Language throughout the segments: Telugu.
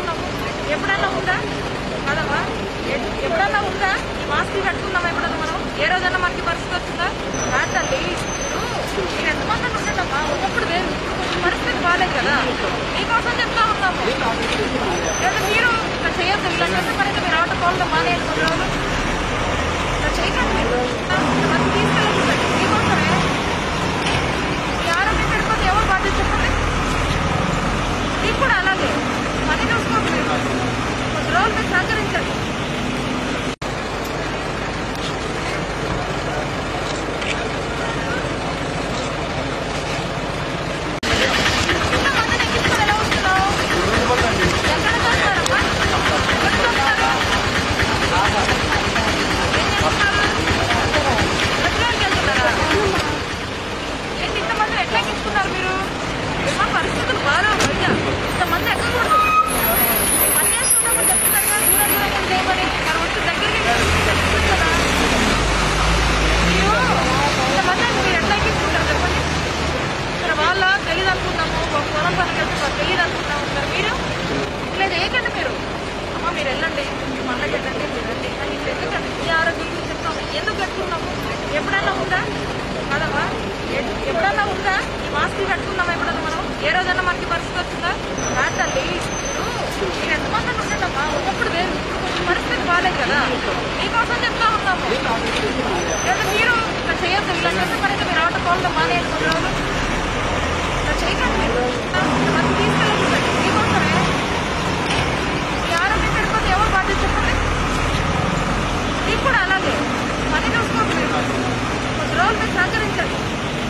పెట్టుకున్నాము ఎప్పుడైనా ఉందా కదమ్మా ఎ- ఎప్పుడన్నా ఉందా ఈ మాస్క్ పెట్టుకున్నామా ఎప్పుడన్నా మనం ఏ రోజన్నా మనకి పరిస్థితి వస్తుందా కాదు తల్లి ఇప్పుడు మీరు ఎంతమంది ఉండటమ్మా ఉన్నప్పుడు వేరు ఇప్పుడు కొంచెం పరిస్థితి బాగాలేదు కదా మీకోసం చెప్తా ఉన్నాము లేదా మీరు ఇట్లా చేయొద్దు ఇలా చేస్తే మరి ఇంకా మీరు ఆటో కోళ్ళ మానేయాలి కొన్ని రోజులు ఇట్లా చేయకండి మీరు ఇంతమంది తీసుకెళ్ళకండి మీకోసమే మీ ఆరోగ్యం పెడిపోతే ఎవరు బాధ్యత చెప్పండి మీకు కూడా అలాగే పని చూసుకోండి మీరు కొద్ది రోజులు మీరు సహకరించండి ఇంతమందిని ఎక్కించుకొని ఎలా వస్తున్నావు? ఎక్కడ చూస్తున్నారమ్మా? ఎక్కడ చూస్తున్నారు? ఏం చేస్తున్నారు? బస్సులోకి వెళ్తున్నారా? ఏంటి ఇంతమంది ఎట్లా ఎక్కించుకున్నారు మీరు మా పరిస్థితులు బాగా బయట ఇంతమంది ఎక్కకూడదు పని చేసుకున్నప్పుడు చెప్తున్నారు కదా దూరం దూరంగా చేయమని మనం వచ్చి దగ్గరికి చెప్తుంది కదా మీరు ఇంతమంది మీరు ఎట్లా ఎక్కించుకుంటారు చెప్పండి ఇక్కడ వాళ్ళ తెలియదు అనుకున్నాము ఒక పొలం పనికి వెళ్తే మాకు తెలియదు అనుకున్నాము మరి మీరు ఇట్లా చేయకండి మీరు అమ్మ మీరు వెళ్ళండి మీ మనకి వెళ్ళండి మీరు రండి అని ఇట్లా ఎందుకండి మీ ఆరోగ్యం గురించి చెప్తాము ఎందుకు పెట్టుకున్నాము ఎప్పుడైనా ఉందా కదమ్మా ఎ- ఎప్పుడన్నా ఉందా ఈ మాస్క్ పెట్టుకున్నామా ఎప్పుడన్నా మనం ఏ రోజన్నా మనకి పరిస్థితి వస్తుందా కాదు తల్లి ఇప్పుడు మీరు ఎంతమంది ఉండటమ్మా ఉన్నప్పుడు వేరు ఇప్పుడు కొంచెం పరిస్థితి బాగాలేదు కదా మీకోసం చెప్తా ఉన్నాము లేదా మీరు ఇట్లా చేయొద్దు ఇలా చేస్తే మరి ఇంకా మీరు ఆటో కోళ్ళ మానేయాలి కొన్ని రోజులు ఇట్లా చేయకండి మీరు ఇంతమంది తీసుకెళ్ళకండి మీకోసమే మీ ఆరోగ్యం పెడిపోతే ఎవరు బాధ్యత చెప్పండి మీకు కూడా అలాగే పని చూసుకోండి మీరు కొద్ది రోజులు మీరు సహకరించండి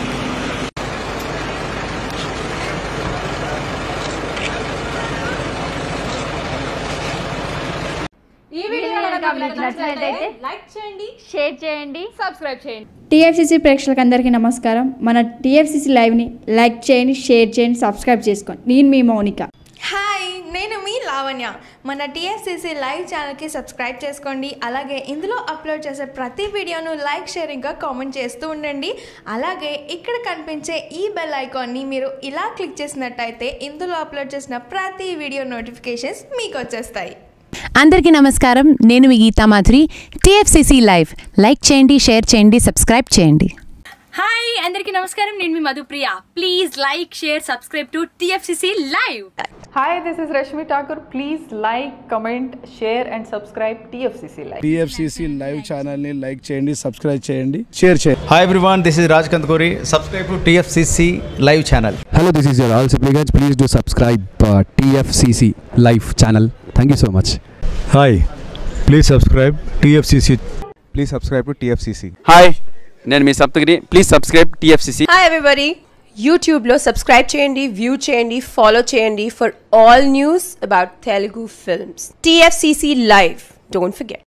ఈ వీడియో కనుక మీకు నచ్చినట్లయితే లైక్ చేయండి షేర్ చేయండి సబ్స్క్రైబ్ చేయండి టీఎఫ్సీసీ ప్రేక్షకులకు అందరికీ నమస్కారం మన టీఎఫ్సీసీ లైవ్ని లైక్ చేయండి షేర్ చేయండి సబ్స్క్రైబ్ చేసుకోండి నేను మీ మౌనిక హాయ్ నేను మీ లావణ్య మన టీఎస్సీసీ లైవ్ ఛానల్కి సబ్స్క్రైబ్ చేసుకోండి అలాగే ఇందులో అప్లోడ్ చేసే ప్రతి వీడియోను లైక్ షేర్ ఇంకా కామెంట్ చేస్తూ ఉండండి అలాగే ఇక్కడ కనిపించే ఈ బెల్ ఐకాన్ని మీరు ఇలా క్లిక్ చేసినట్టయితే ఇందులో అప్లోడ్ చేసిన ప్రతి వీడియో నోటిఫికేషన్స్ మీకు వచ్చేస్తాయి అందరికీ నమస్కారం నేను మీ Geetha Madhuri TFCC live like చేయండి షేర్ చేయండి సబ్స్క్రైబ్ చేయండి హాయ్ అందరికీ నమస్కారం నేను మీ Madhupriya please like share subscribe to TFCC live Hi, this is Rashmi Thakur. Please like, comment, share, and subscribe TFCC Live. TFCC live ఛానల్ని లైక్ చేయండి సబ్స్క్రైబ్ చేయండి షేర్ చేయండి Hi everyone, this is Raj Kantkori. Subscribe to TFCC live channel. Hello, this is your all Sibleyguys. Please do subscribe uh, TFCC live channel. Thank you so much. Hi, please subscribe TFCC. Please subscribe to TFCC. Hi నేను మీ Saptagiri please subscribe TFCC hi everybody యూట్యూబ్లో సబ్స్క్రైబ్ చేయండి వ్యూ చేయండి ఫాలో చేయండి for all news about Telugu films TFCC live don't forget